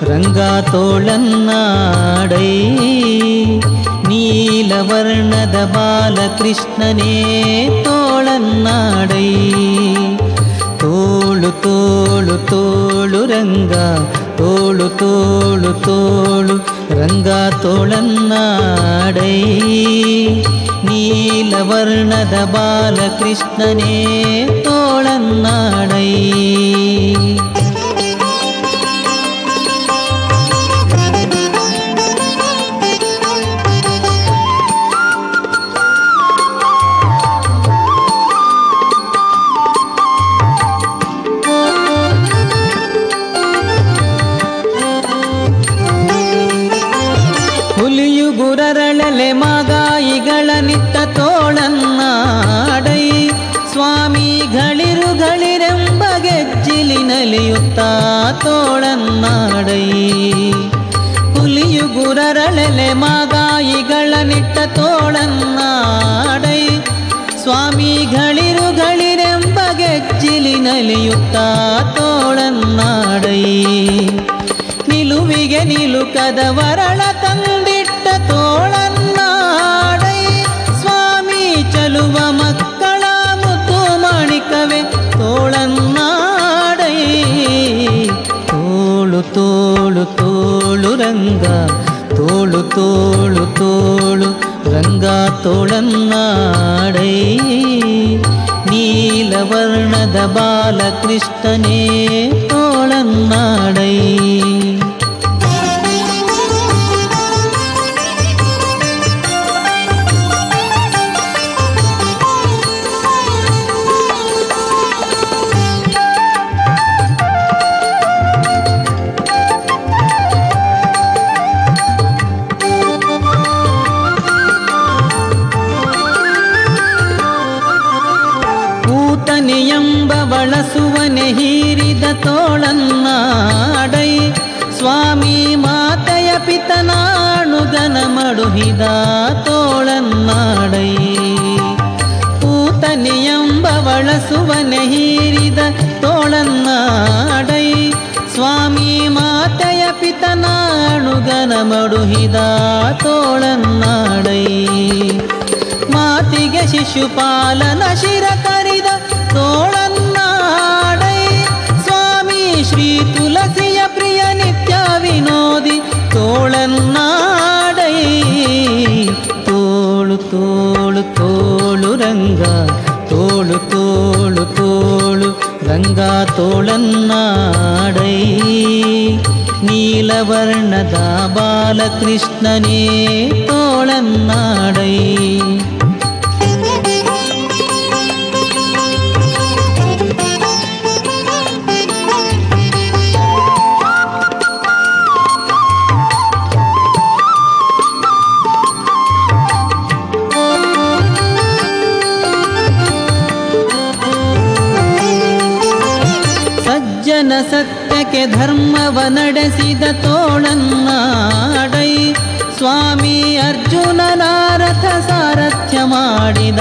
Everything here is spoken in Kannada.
ರಂಗ ತೋಳನ್ನಾಡೈ ನೀಲವರ್ಣದ ಬಾಲಕೃಷ್ಣನೇ ತೋಳನ್ನಾಡೈ ತೋಳು ತೋಳು ತೋಳು ರಂಗ ತೋಳು ತೋಳು ತೋಳು ರಂಗ ತೋಳನ್ನಾಡೈ ನೀಲವರ್ಣದ ಬಾಲಕೃಷ್ಣನೇ ತೋಳನ್ನಾಡೈ ಹುಲಿಯು ಗುರರಳಲೆ ಮಾಗಾಯಿಗಳ ನಿಟ್ಟ ತೋಳನ್ನಾಡೈ ಸ್ವಾಮಿಗಳಿರು ಗಳಿರೆಂಬ ಗೆಜ್ಜಿಲಿನಲಿಯುತ್ತಾ ತೋಳನ್ನಾಡೈ ಹುಲಿಯು ಗುರರಳಲೆ ಮಾಗಾಯಿಗಳ ನಿಟ್ಟ ತೋಳನ್ನಾಡೈ ಸ್ವಾಮಿಗಳಿರು ಗಳಿರೆಂಬ ಗೆಜ್ಜಿಲಿನಲಿಯುತ್ತಾ ತೋಳನ್ನಾಡೈ ನಿಲುವಿಗೆ ನಿಲುಕದ ವರಳ ತಂದಿಟ್ಟ ತೋಳನ್ನಾಡೈ ಸ್ವಾಮಿ ಚಲುವ ಮಕ್ಕಳ ಮುತ್ತು ಮಾಣಿಕವೇ ತೋಳನ್ನಾಡೈ ತೋಳು ತೋಳು ತೋಳು ರಂಗ ತೋಳು ತೋಳು ತೋಳು ರಂಗ ತೋಳನ್ನಾಡೈ ನೀಲವರ್ಣದ ಬಾಲಕೃಷ್ಣನೇ ತೋಳನ್ನಾಡೈ ಕೂತನೆಯೆಂಬ ಬಳಸುವನೆ ಹೀರಿದ ತೋಳನ್ನಾಡೈ ಸ್ವಾಮಿ ಮಾತೆಯ ಪಿತನಾಣುಗನ ಮಡುಹಿದ ತೋಳನ್ನಾಡೈ ಕೂತನೆಯೆಂಬ ಬಳಸುವನೆ ಹೀರಿದ ತೋಳನ್ನಾಡೈ ಸ್ವಾಮಿ ಮಾತೆಯ ಪಿತನಾಣುಗನ ಮಡುಹಿದ ತೋಳನ್ನಾಡೈ ಮಾತಿಗೆ ಶಿಶುಪಾಲನ ಶಿರ ಕರಿದ ತೋಳನ್ನಾಡೈ ಸ್ವಾಮಿ ಶ್ರೀ ತುಳಸಿಯ ಪ್ರಿಯ ನಿತ್ಯ ವಿನೋದಿ ತೋಳನ್ನಾಡೈ ತೋಳು ತೋಳು ತೋಳು ರಂಗ ತೋಳು ತೋಳು ತೋಳು ರಂಗ ತೋಳನ್ನಾಡೈ ನೀಲವರ್ಣದ ಬಾಲಕೃಷ್ಣನೇ ತೋಳನ್ನಾಡೈ ಸಜ್ಜನ ಸತ್ಯಕ್ಕೆ ಧರ್ಮವ ನಡೆಸಿದ ತೋಳನ್ನಾಡೈ ಸ್ವಾಮಿ ಅರ್ಜುನನ ರಥ ಸಾರಥ್ಯ ಮಾಡಿ